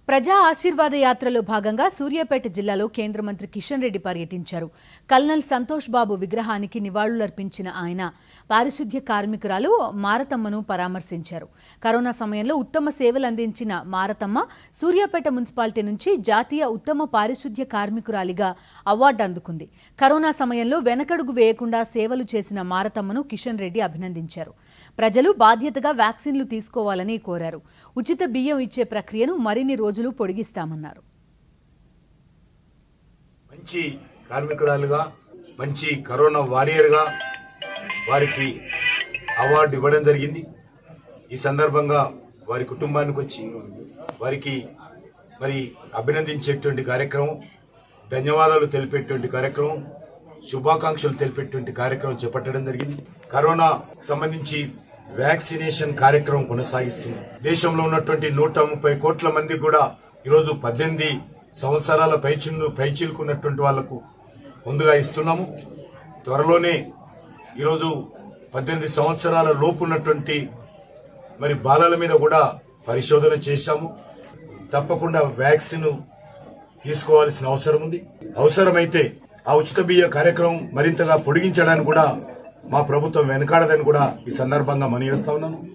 ప్రజా ఆశీర్వాద యాత్రలో భాగంగా సూర్యాపేట జిల్లాలో కేంద్ర మంత్రి కిషన్ రెడ్డి పర్యటించారు కల్నల్ సంతోష్ బాబు విగ్రహానికి నివాళులర్పించిన ఆయన పారిశుద్ధ్య కార్మికురాలు మారతమ్మను పరామర్శించారు కరోనా సమయంలో ఉత్తమ సేవలు అందించిన మారతమ్మ సూర్యాపేట మున్సిపాలిటీ నుంచి జాతీయ ఉత్తమ పారిశుద్ధ్య కార్మికురాలిగా అవార్డు అందుకుంది కరోనా సమయంలో వెనకడుగు వేయకుండా సేవలు చేసిన మారతమ్మను కిషన్ రెడ్డి అభినందించారు ప్రజలు బాధ్యతగా వ్యాక్సిన్లు తీసుకోవాలని కోరారు ఉచిత బియ్యం ఇచ్చే ప్రక్రియను మరిన్ని రోజులు పొడిగిస్తామన్నారు మంచి కార్మికురాలుగా మంచి కరోనా వారియర్గా వారికి అవార్డు ఇవ్వడం జరిగింది ఈ సందర్భంగా వారి కుటుంబానికి వచ్చి వారికి మరి అభినందించేటువంటి కార్యక్రమం ధన్యవాదాలు తెలిపేటువంటి కార్యక్రమం శుభాకాంక్షలు తెలిపేటువంటి కార్యక్రమం చేపట్టడం జరిగింది కరోనా సంబంధించి వ్యాక్సినేషన్ కార్యక్రమం కొనసాగిస్తుంది దేశంలో ఉన్నటువంటి నూట ముప్పై కోట్ల మంది కూడా ఈరోజు పద్దెనిమిది సంవత్సరాల పైచిన్ను పైచీలుకున్నటువంటి వాళ్లకు ముందుగా ఇస్తున్నాము త్వరలోనే ఈరోజు పద్దెనిమిది సంవత్సరాల లోపు ఉన్నటువంటి మరి బాలల మీద కూడా పరిశోధన చేశాము తప్పకుండా వ్యాక్సిన్ తీసుకోవాల్సిన అవసరం ఉంది అవసరమైతే ఆ ఉచిత బియ్య కార్యక్రమం మరింతగా పొడిగించడానికి కూడా మా ప్రభుత్వం వెనకాడదని కూడా ఈ సందర్భంగా మనవి చేస్తా ఉన్నాను